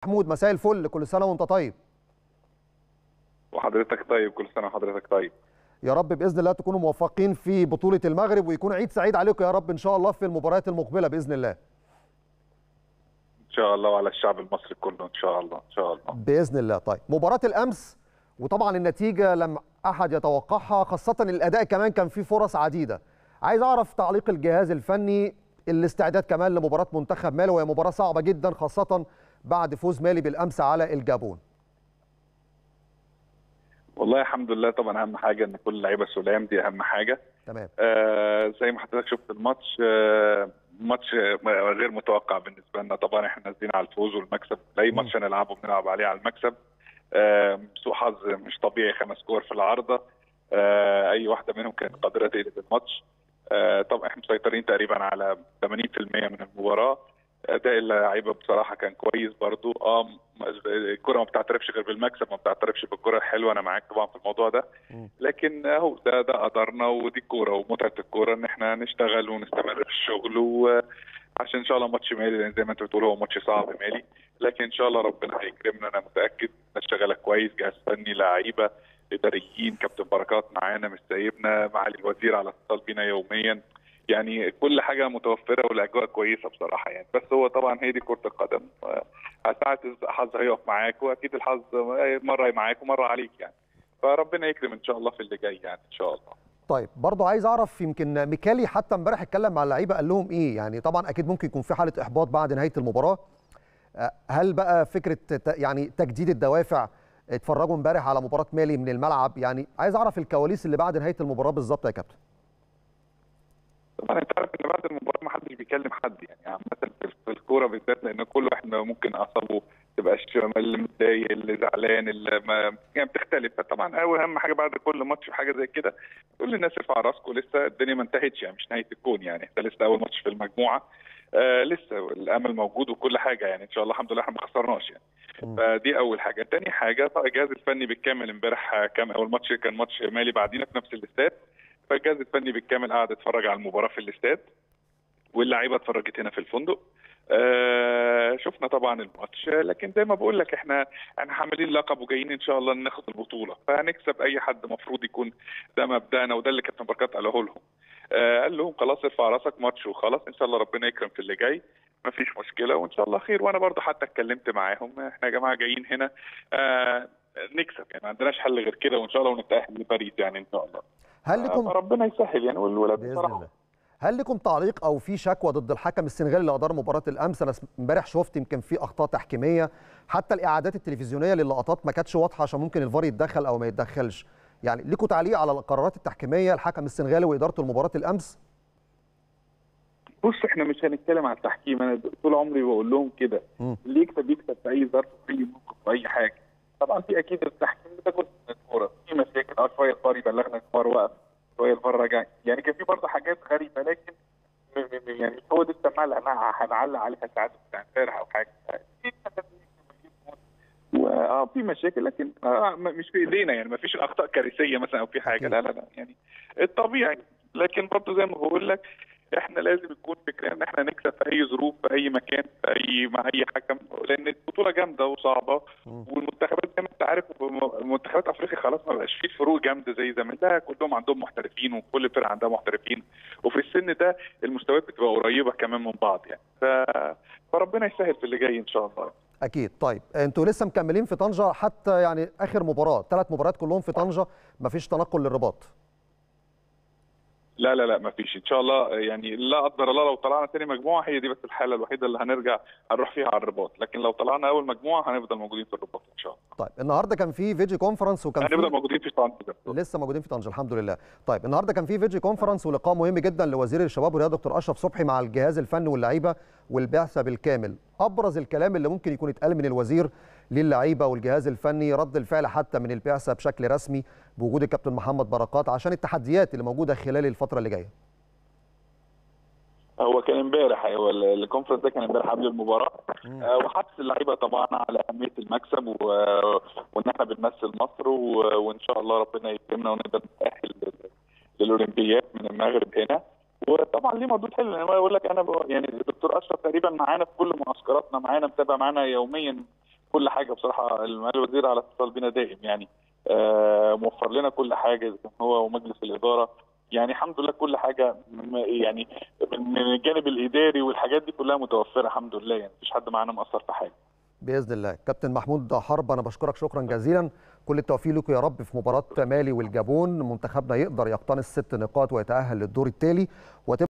محمود مساء الفل كل سنه وانت طيب وحضرتك طيب كل سنه وحضرتك طيب يا رب باذن الله تكونوا موفقين في بطوله المغرب ويكون عيد سعيد عليكم يا رب ان شاء الله في المباريات المقبله باذن الله ان شاء الله وعلى الشعب المصري كله ان شاء الله ان شاء الله باذن الله طيب مباراه الامس وطبعا النتيجه لم احد يتوقعها خاصه الاداء كمان كان فيه فرص عديده عايز اعرف تعليق الجهاز الفني الاستعداد كمان لمباراه منتخب مالي وهي مباراه صعبه جدا خاصه بعد فوز مالي بالامس على الجابون والله الحمد لله طبعا اهم حاجه ان كل لعيبه سلام دي اهم حاجه تمام آه زي ما حضرتك شفت الماتش آه ماتش غير متوقع بالنسبه لنا طبعا احنا نازلين على الفوز والمكسب اي ماتش هنلعبه بنلعب عليه على المكسب آه سوء حظ مش طبيعي خمس كور في العارضه آه اي واحده منهم كانت قادره تقلب الماتش آه طبعا احنا مسيطرين تقريبا على 80% من المباراه اداء اللعيبه بصراحه كان كويس برضو اه الكره ما بتعترفش غير بالمكسب ما بتعترفش بالكره الحلوه انا معاك طبعا في الموضوع ده لكن اهو ده ده قدرنا ودي الكوره ومتعه الكوره ان احنا نشتغل ونستمر في الشغل وعشان ان شاء الله ماتش مالي لان زي ما انت بتقول هو ماتش صعب مالي لكن ان شاء الله ربنا هيكرمنا انا متاكد نشتغل كويس جهاز فني لعيبه اداريين كابتن بركات معانا مش سايبنا معالي الوزير على اتصال بينا يوميا يعني كل حاجه متوفره والاجواء كويسه بصراحه يعني بس هو طبعا هي دي كره القدم ساعات الحظ هيقف معاك واكيد الحظ مره معاك ومره عليك يعني فربنا يكرم ان شاء الله في اللي جاي يعني ان شاء الله طيب برضه عايز اعرف يمكن ميكالي حتى امبارح اتكلم مع اللعيبه قال لهم ايه يعني طبعا اكيد ممكن يكون في حاله احباط بعد نهايه المباراه هل بقى فكره يعني تجديد الدوافع اتفرجوا امبارح على مباراه مالي من الملعب يعني عايز اعرف الكواليس اللي بعد نهايه المباراه بالظبط يا كابتن طبعا انت عارف ان بعد المباراه ما حدش بيكلم حد يعني عامه في الكوره بالذات لان كل واحد ممكن اعصابه تبقى اللي متضايق اللي زعلان اللي ما يعني بتختلف طبعا اهم حاجه بعد كل ماتش حاجه زي كده تقول للناس ارفع راسكم لسه الدنيا ما انتهتش يعني مش نهايه الكون يعني احنا لسه اول ماتش في المجموعه آه لسه الامل موجود وكل حاجه يعني ان شاء الله الحمد لله احنا ما خسرناش يعني فدي اول حاجه تاني حاجه طبعا الجهاز الفني بالكامل امبارح كان اول ماتش كان ماتش مالي بعدينا في نفس الاستاد فالجهاز الفني بالكامل قاعد اتفرج على المباراه في الاستاد واللعيبه اتفرجت هنا في الفندق آه شفنا طبعا الماتش لكن زي ما بقول لك احنا احنا حاملين لقب وجايين ان شاء الله ناخد البطوله فهنكسب اي حد المفروض يكون ده مبدانا وده اللي كابتن بركات قاله لهم آه قال لهم خلاص ارفع راسك ماتش وخلاص ان شاء الله ربنا يكرم في اللي جاي مفيش مشكله وان شاء الله خير وانا برضو حتى اتكلمت معاهم احنا يا جماعه جايين هنا آه نكسب يعني ما عندناش حل غير كده وان شاء الله ونتاهل لباريس يعني ان شاء الله هل لكم ربنا يسهل يعني والولاد بصراحه هل لكم تعليق او في شكوى ضد الحكم السنغالي اللي ادار مباراه الامس انا امبارح شفت يمكن في اخطاء تحكيميه حتى الاعادات التلفزيونيه للقطات ما كانتش واضحه عشان ممكن الفار يتدخل او ما يتدخلش يعني لكم تعليق على القرارات التحكيميه الحكم السنغالي وادارته لمباراه الامس بص احنا مش هنتكلم على التحكيم انا طول عمري بقول لهم كده اللي يكسب يكسب في اي ظرف في اي موقف في اي حاجه طبعا في اكيد التحكيم ده جزء من الكوره في مشاكل اه شويه الفار يبلغنا الفار وقف شويه الفار رجع يعني كان في برضه حاجات غريبه لكن يعني هو ده السماعه اللي هنعلق عليها ساعات بتاع امبارح او حاجه اه في مشاكل لكن آه مش في ايدينا يعني ما فيش اخطاء كارثيه مثلا او في حاجه لا لا لا يعني الطبيعي لكن برضه زي ما بقول لك احنا لازم يكون فكرنا ان احنا نكسب في اي ظروف في اي مكان في اي مع اي حكم لان البطوله جامده وصعبه والمنتخبات زي ما انت عارف منتخبات افريقيا خلاص ما بقاش فيه فروق جامده زي زمان لا كلهم عندهم محترفين وكل فرقه عندها محترفين وفي السن ده المستويات بتبقى قريبه كمان من بعض يعني ف... فربنا يسهل في اللي جاي ان شاء الله اكيد طيب انتوا لسه مكملين في طنجه حتى يعني اخر مباراه ثلاث مباريات كلهم في طنجه ما فيش تنقل للرباط لا لا لا ما فيش ان شاء الله يعني لا قدر الله لو طلعنا تاني مجموعه هي دي بس الحاله الوحيده اللي هنرجع هنروح فيها على الرباط لكن لو طلعنا اول مجموعه هنفضل موجودين في الرباط ان شاء الله طيب النهارده كان في فيديو كونفرنس وكان هنفضل موجودين في طنجه لسه موجودين في طنجه الحمد لله طيب النهارده كان في فيديو كونفرنس ولقاء مهم جدا لوزير الشباب والرياضه دكتور اشرف صبحي مع الجهاز الفني واللعيبه والبعثه بالكامل ابرز الكلام اللي ممكن يكون اتقال من الوزير للعيبه والجهاز الفني رد الفعل حتى من البعثه بشكل رسمي بوجود الكابتن محمد بركات عشان التحديات اللي موجوده خلال الفتره اللي جايه هو كان امبارح هو الكونفرنس ده كان امبارح قبل المباراه آه وحث اللعيبه طبعا على اهميه المكسب و... وان احنا بنمثل مصر و... وان شاء الله ربنا يكرمنا ونقدر نتاهل للاولمبياد من المغرب هنا وطبعا ليه مردود حلو يعني بقول لك انا ب... يعني الدكتور اشرف تقريبا معانا في كل معسكراتنا معانا متابع معانا يوميا كل حاجه بصراحه المعالي الوزير على اتصال بنا دائم يعني آه موفر لنا كل حاجه هو ومجلس الاداره يعني الحمد لله كل حاجه يعني من الجانب الاداري والحاجات دي كلها متوفره الحمد لله يعني مفيش حد معانا مقصر في حاجه باذن الله كابتن محمود حرب انا بشكرك شكرا جزيلا كل التوفيق لكم يا رب في مباراه مالي والجابون منتخبنا يقدر يقتنص ست نقاط ويتاهل للدور التالي وتبقى